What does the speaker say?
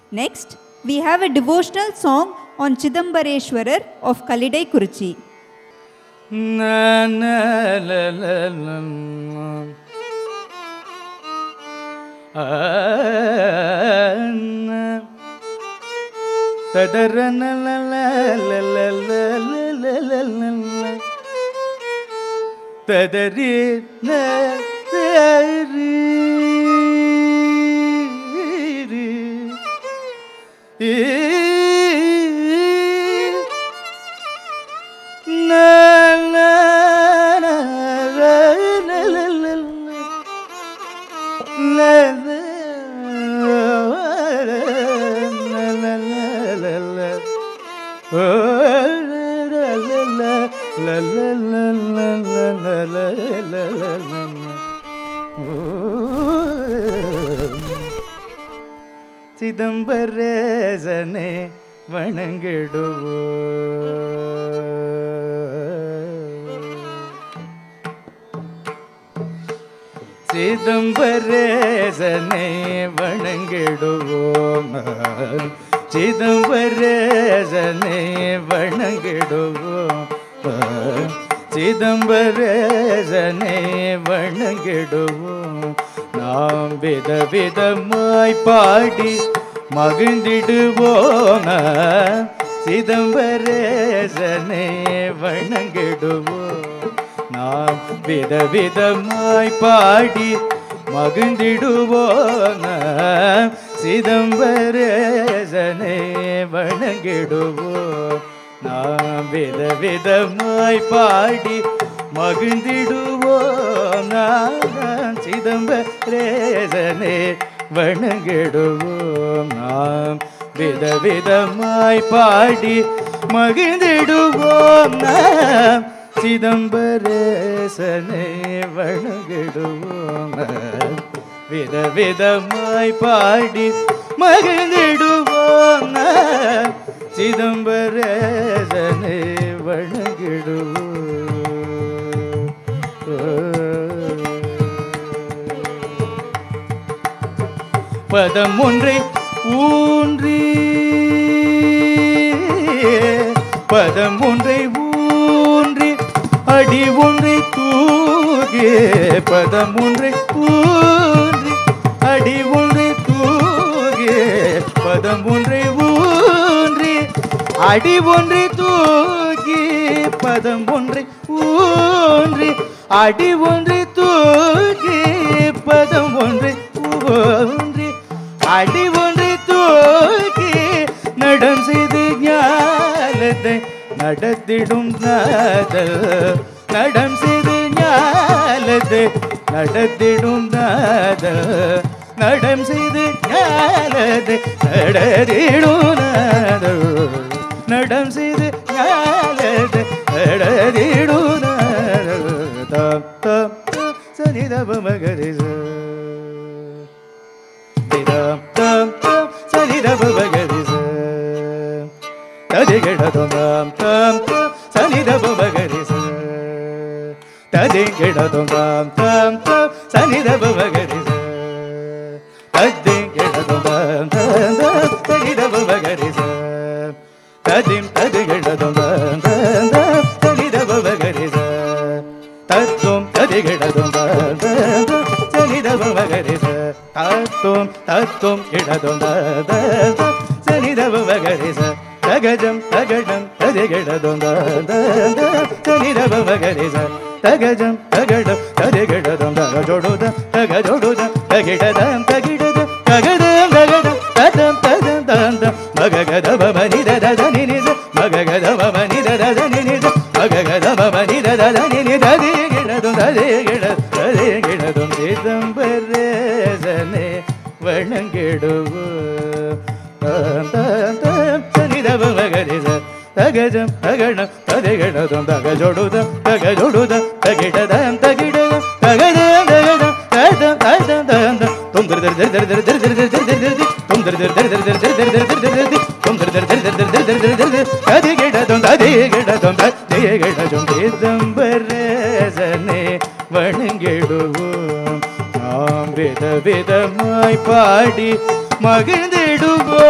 Next, we have a devotional song on Chidambareshwarar of Kalidai Kuruchi. Na, na, la, la, la, la. Ah, na. Tadara, na, la, la, la, la, la, la, la, la, la, la. Tadari, na, tari, ri. Na, na, na, la, la, la, la, la. La, la, la, la, la, la, la. Oh, la, la, la, la, la, la, la, la, la, la, la, la, la, la, la. Oh. சிதம்பரேசனே வணங்கிடுவோம் சிதம்பரேசனே வணங்கிடுவோம் சிதம்பரேசனே வணங்கிடுவோம் சிதம்பரேசனே வணங்கிடுவோம் நாம் விதவிதமாய் பாடி மகிழ்ந்திடுவோம் சிதம்பரேசனே வணங்கிடுவோம் நாம் விதவிதமாய் பாடி மகிழ்ந்திடுவோம் சிதம்பரேசனே வணங்கிடுவோம் நாம் விதவிதமாய் பாடி மகிழ்ந்திடுவோம் நாம் சிதம்பரேசனே வணங்கிடுவோம் நாம் விதவிதமாய் பாடி மகிழ்ந்திடுவோம் நாம் சிதம்பரேசனே வணங்கிடுவோம் விதவிதமாய் பாடி மகிழ்ந்திடுவோம் நாம் சிதம்பரேசனே வணங்கிடுவோம் பதம் ஒன்றை ஊன்றி பதம் ஒன்றை ஊன்றி அடி ஒன்றை தூகி பதம் ஒன்றை ஊன்றி அடி ஒன்றை தூகி பதம் ஒன்றை ஊன்றி அடி ஒன்றை தூக்கி பதம் ஒன்றை ஊன்றி அடி ஒன்றை தூக்கி பதம் ஒன்றை ஊன்றி அடி ஒன்றை தூக்கி நடம் செய்து ஞாலத்தை நடத்திடும் நாதல் நடம் செய்து ஞாலத்தை நடத்திடும் நாதல் நடம் செய்து ஞாலத்தை நடத்திடும் நாதல் நடம் செய்து ஞாலத்தை நடத்திடும் நாதல் தாம் தாம் தாம் சனிதப மகரிச திதாம் தாம் தாம் சனிதப மகரிச ததிகிடதும் தாம் தாம் தாம் சனிதப மகரிச ததிகிடதும் தாம் தாம் தாம் சனிதப மகரிச ததிகிடதும் தாம் தாம் தாம் சனிதப மகரிச ததிம் ததிகிடதும் தாம் தாம் தாம் சனிதப மகரிச தத்துவம் ததிகிடதும் தாம் தாம் தாம் சனிதப மகரிச தத்துவம் தத்துவம் இடதும் தாம் தாம் தாம் சனிதப மகரிச தகஜம் தகடம் ததிகிடதும் தாம் தாம் தாம் சனிதப மகரிச தகஜம் தகடம் ததிகிடதும் தகஜொடுத தகஜொடுத தகிடதம் தகிடதம் தகதம் தகடம் ததம் ததம் தந்தம் மககத பமனி தத நினித மககத பமனி தத நினித மககத பமனி தத நினி ததி கிடதும் ததி கிட ததி கிடதும் சிதம்பரேசனே வணங்கிடுவோம் தாம் தாம் தாம் சனிதப மகரிச தகஜம் தகடம் ததிகிடதும் தகஜொடுதம் தகஜொடுதம் தகிடதம் தகிடதம் தகதம் தகதம் ததம் ததம் தந்தம் தும் திரு திரு திரு திரு திரு திரு திரு திரு திரு திரு தும் திரு திரு திரு திரு திரு திரு திரு திரு திரு திரு தும் திரு திரு திரு திரு திரு திரு திரு திரு ததிகிடதும் ததிகிடதும் ததிகிடதும் சிதம்பரேசனே வணங்கிடுவோம் நாம் வித விதமாய் பாடி மகிழ்ந்திடுவோம்